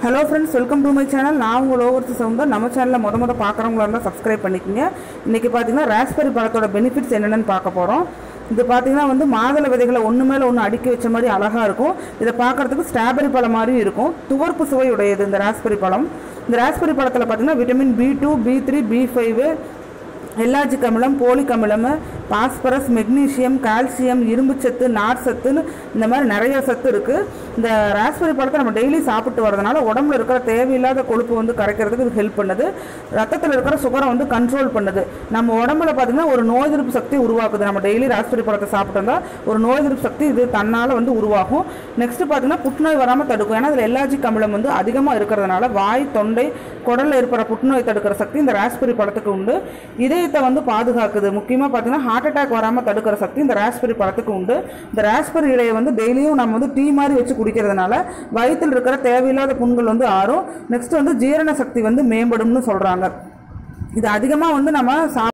hello friends welcome to my channel நான் உங்கள் ஓவர்த்து சவுந்தர் நம்ம சேனலில் மொத மொதல் பார்க்குறவங்களா இருந்தால் சப்ஸ்கிரைப் பண்ணிக்கோங்க இன்றைக்கி பார்த்தீங்கன்னா ராஸ்பெரி பழத்தோட பெனிஃபிட்ஸ் என்னென்னு பார்க்க போகிறோம் இது பார்த்தீங்கன்னா வந்து மாதுளை விதைகளை ஒன்று மேலே ஒன்று அடுக்கி வச்ச மாதிரி அழகாக இருக்கும் இதை பார்க்குறதுக்கு ஸ்ட்ராபெரி பழம் மாதிரி இருக்கும் துவர்ப்பு சுவையுடையது இந்த ராஸ்பெரி பழம் இந்த ராஸ்பெரி பழத்தில் பார்த்தீங்கன்னா vitamin B two B three B five ellagic அமிலம் போலிக் அமிலம் பாஸ்பரஸ் மெக்னீசியம் கால்சியம் இரும்புச்சத்து நார்ச்சத்துன்னு இந்த மாதிரி நிறைய சத்து இருக்குது இந்த ராஸ்பெரி பழத்தை நம்ம டெய்லி சாப்பிட்டு வரதுனால உடம்புல இருக்கிற தேவையில்லாத கொழுப்பு வந்து கரைக்கிறதுக்கு இது ஹெல்ப் பண்ணுது ரத்தத்தில் இருக்கிற சுகரை வந்து கண்ட்ரோல் பண்ணுது நம்ம உடம்புல பார்த்திங்கன்னா ஒரு நோய் எதிர்ப்பு சக்தி உருவாக்குது நம்ம டெய்லி ராஸ்பெரி பழத்தை சாப்பிட்டோம்னா ஒரு நோய் எதிர்ப்பு சக்தி இது தன்னால் வந்து உருவாகும் நெக்ஸ்ட்டு பார்த்தீங்கன்னா புற்றுநோய் வராமல் தடுக்கும் ஏன்னா அதில் எல்லாஜிக் அமிலம் வந்து அதிகமாக இருக்கிறதுனால வாய் தொண்டை குடலில் இருக்கிற புற்றுநோய் தடுக்கிற சக்தி இந்த ராஸ்பெரி பழத்துக்கு உண்டு இதயத்தை வந்து பாதுகாக்குது முக்கியமாக பார்த்தீங்கன்னா ஹார்ட் அட்டாக் வராமல் தடுக்கிற சக்தி இந்த ராஸ்பெரி பழத்துக்கு உண்டு இந்த ராஸ்பெரி இலையை வந்து டெய்லியும் நம்ம வந்து டீ மாதிரி வச்சு குடிக்கிறதுனால வயிற்றில் இருக்கிற தேவையில்லாத புண்கள் வந்து ஆறும் நெக்ஸ்ட் வந்து ஜீரண சக்தி வந்து மேம்படும்னு சொல்கிறாங்க இது அதிகமாக வந்து நம்ம சா